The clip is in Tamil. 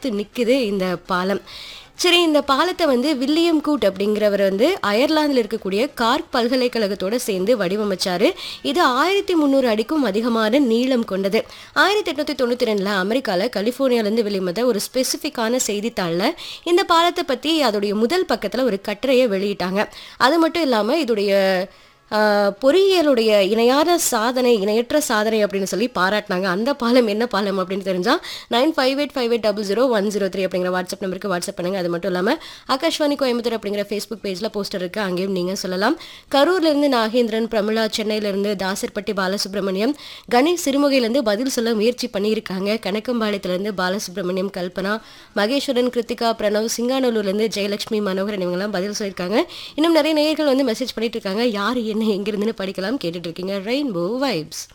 எதிர்த்து நிக்குது இந்த பாலம் சரி இந்த பாலத்தை வந்து வில்லியம் கூட் அப்படிங்கிறவர் வந்து அயர்லாந்தில் இருக்கக்கூடிய கார்க் பல்கலைக்கழகத்தோட சேர்ந்து வடிவமைச்சாரு இது ஆயிரத்தி முந்நூறு அடிக்கும் அதிகமான நீளம் கொண்டது ஆயிரத்தி எட்நூத்தி தொண்ணூத்தி ரெண்டுல அமெரிக்கால கலிபோர்னியாலேருந்து வெளிவந்த ஒரு ஸ்பெசிஃபிக்கான செய்தித்தாளில் இந்த பாலத்தை பத்தி அதோடைய முதல் பக்கத்துல ஒரு கட்டுரையை வெளியிட்டாங்க அது மட்டும் இல்லாம இதோடைய ஆஹ், பொறியியலுடைய இணையான சாதனை இணையற்ற சாதனை அப்படின்னு சொல்லி பாராட்டினாங்க அந்த பாலம் என்ன பாலம் அப்படின்னு தெரிஞ்சா nine five eight five eight double zero one zero three அப்படிங்கிற வாட்ஸ்அப் நம்பருக்கு வாட்ஸ்அப் பண்ணுங்க அது மட்டும் இல்லாமல் ஆகாஷ்வாணி கோயம்புத்தூர் அப்படிங்கிற ஃபேஸ்புக் பேஜில் போஸ்டர் இருக்கு அங்கேயும் நீங்கள் சொல்லலாம் கரூர்லேருந்து நாகேந்திரன் பிரமிளா சென்னையிலேருந்து தாசர்பட்டி பாலசுப்ரமணியம் கணேஷ் சிறுமுகையிலேருந்து பதில் சொல்ல முயற்சி பண்ணியிருக்காங்க கணக்கம்பாளையத்துலேருந்து பாலசுப்ரமணியம் கல்பனா மகேஸ்வரன் கிருத்திகா பிரணவ் சிங்கானூர்லேருந்து ஜெயலட்சுமி மனோகரன் இவங்கெல்லாம் பதில் சொல்லியிருக்காங்க இன்னும் நிறைய நேயர்கள் வந்து மெசேஜ் பண்ணிட்டு இருக்காங்க யார் என்ன எங்கிருந்துன்னு படிக்கலாம் கேட்டுட்டு இருக்கீங்க ரெயின்போ வைப்ஸ்